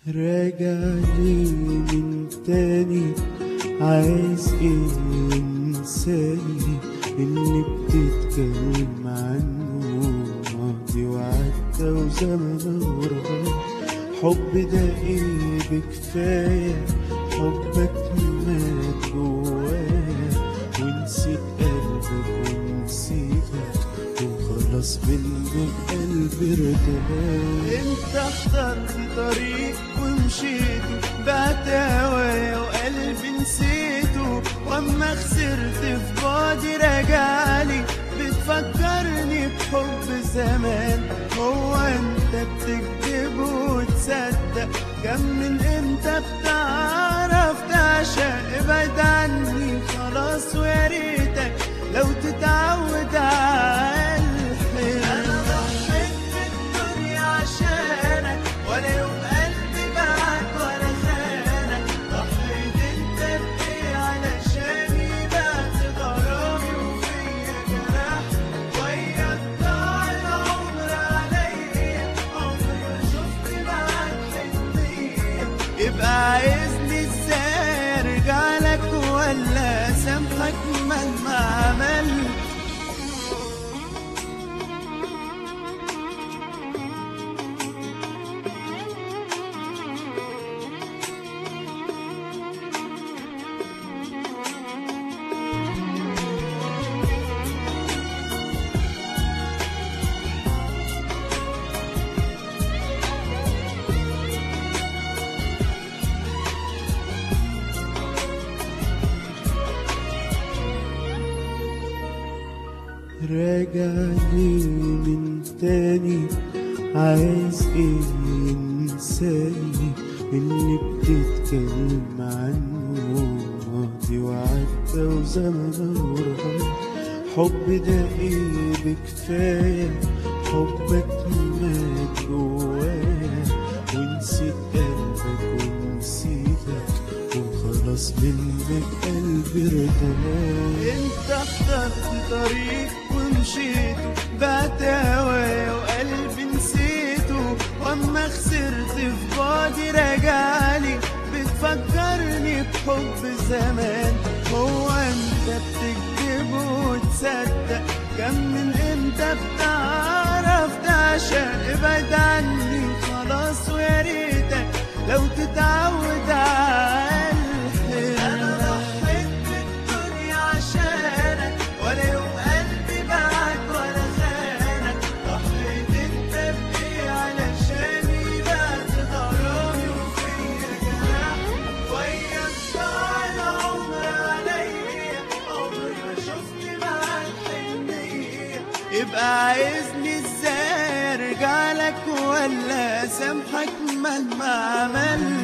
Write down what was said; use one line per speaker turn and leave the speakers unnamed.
راجع لي من تاني عايز ايه انساني اللي بتتكلم عنه ماضي وعدى وزمن وراح حب ده ايه بكفاية حبك مات جوايا ونسيت قلبك ونسيتك وخلاص منك قلبي ارتاح انت اخترت طريق ومشيته بعت هوايا وقلبي نسيته واما خسرت في بعدي راجعلي بتفكرني بحب زمان هو انت بتكذب وتصدق كم من امتى بتعرف تعشق ابعد عني خلاص ويا ريتك لو تتعود على الحلم انا ضحيت بالدنيا عشانك ولا يوم قلبي بعد ولا خانك ضحيت انت بايه علشاني بعت غرامي وفيا جرح وياك ضاع العمر عليا عمري ما شفت معاك حنية يبقى عايزني ازاي ارجع لك ولا سامحك مهما عملت راجع لي من تاني عايز ايه انساني اللي بتتكلم عنه ماضي وعدى وزمن وراح حب ده ايه بكفاية حبك مات جوايا ونسيت قلبك ونسيتك وخلاص منك قلبي ارتاح انت اخترت طريق ومشيته بعت هوايا وقلبي نسيته واما خسرت في بعدي راجعلي بتفكرني بحب زمان هو انت بتكذب وتصدق كم من امتى بتعرف تعشق ابعد عني خلاص ويا ريتك لو تتعود على الحلم انا ضحيت بالدنيا عشانك ولا يوم قلبي بعد ولا خانك ضحيت انت بايه علشاني بعت غرامي وفيا جرح وياك ضاع العمر عليا عمري ما شفت معاك حنية يبقى عايزني ازاي ارجع لك ولا سامحك مهما عملت